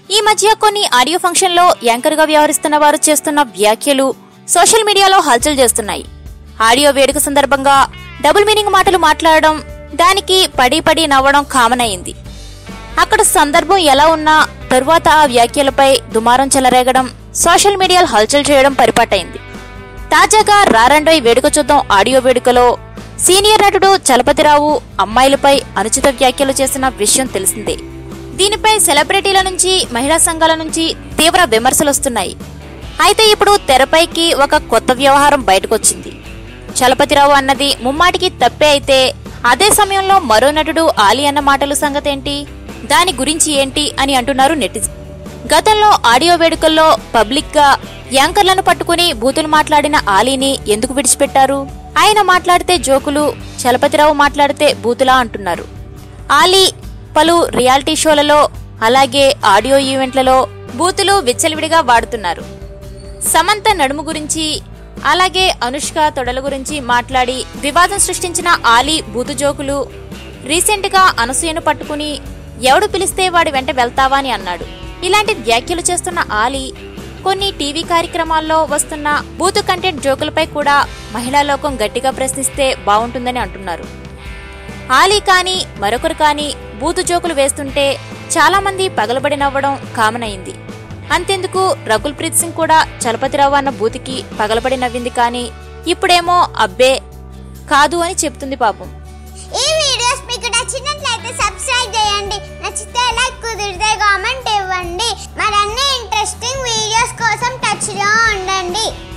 ఈ మధ్య కొన్ని ఆడియో ఫంక్షన్లో యాంకర్గా వ్యవహరిస్తున్న వారు చేస్తున్న వ్యాఖ్యలు సోషల్ మీడియాలో హల్చల్ చేస్తున్నాయి ఆడియో వేడుక సందర్భంగా డబుల్ మీనింగ్ మాటలు మాట్లాడడం దానికి పడి పడి నవ్వడం కామన్ అయింది అక్కడ సందర్భం ఎలా ఉన్నా తరువాత ఆ వ్యాఖ్యలపై దుమారం చెలరేగడం సోషల్ మీడియాలో హల్చల్ చేయడం పరిపాటైంది తాజాగా రారండోయ్ వేడుక చూద్దాం ఆడియో వేడుకలో సీనియర్ నటుడు చలపతిరావు అమ్మాయిలపై అనుచిత వ్యాఖ్యలు చేసిన విషయం తెలిసిందే దీనిపై సెలబ్రిటీల నుంచి మహిళా సంఘాల నుంచి తీవ్ర విమర్శలు వస్తున్నాయి అయితే ఇప్పుడు తెరపైకి ఒక కొత్త వ్యవహారం బయటకొచ్చింది చలపతిరావు అన్నది ముమ్మాటికి తప్పే అయితే అదే సమయంలో మరో నటుడు ఆలి అన్న మాటలు సంగతేంటి దాని గురించి ఏంటి అని అంటున్నారు నెటిజన్ గతంలో ఆడియో వేడుకల్లో పబ్లిక్ గా యాంకర్లను పట్టుకుని బూతులు మాట్లాడిన ఆలీని ఎందుకు విడిచిపెట్టారు ఆయన మాట్లాడితే జోకులు చలపతిరావు మాట్లాడితే బూతులా అంటున్నారు ఆలీ పలు రియాలిటీ షోలలో అలాగే ఆడియో ఈవెంట్లలో బూతులు విచ్చలవిడిగా వాడుతున్నారు సమంత నడుము గురించి అలాగే అనుష్క తొడల గురించి మాట్లాడి వివాదం సృష్టించిన ఆలీ బూతు జోకులు రీసెంట్ గా అనసూయను పట్టుకుని ఎవడు పిలిస్తే వాడి వెంట వెళ్తావా అని అన్నాడు ఇలాంటి వ్యాఖ్యలు చేస్తున్న ఆలీ కొన్ని టీవీ కార్యక్రమాల్లో వస్తున్న బూతు కంటెంట్ జోకులపై కూడా మహిళా లోకం గట్టిగా ప్రశ్నిస్తే బాగుంటుందని అంటున్నారు ఆలీ కానీ మరొకరు కానీ బూతు జోకులు వేస్తుంటే చాలా మంది పగలబడి నవ్వడం కామన్ అయింది అంతెందుకు రకుల్ ప్రీత్ సింగ్ కూడా చలపతిరావు అన్న బూతికి పగలబడి నవ్వింది కానీ ఇప్పుడేమో అబ్బే కాదు అని చెప్తుంది పాపం ఈ వీడియోస్ మీకు నచ్చినట్లయితే సబ్స్క్రైబ్ చేయండి నచ్చితే లైక్ కుదిరితే కామెంట్ ఇవ్వండి మరన్ని ఇంట్రెస్టింగ్ వీడియోస్ కోసం టచ్లో ఉండండి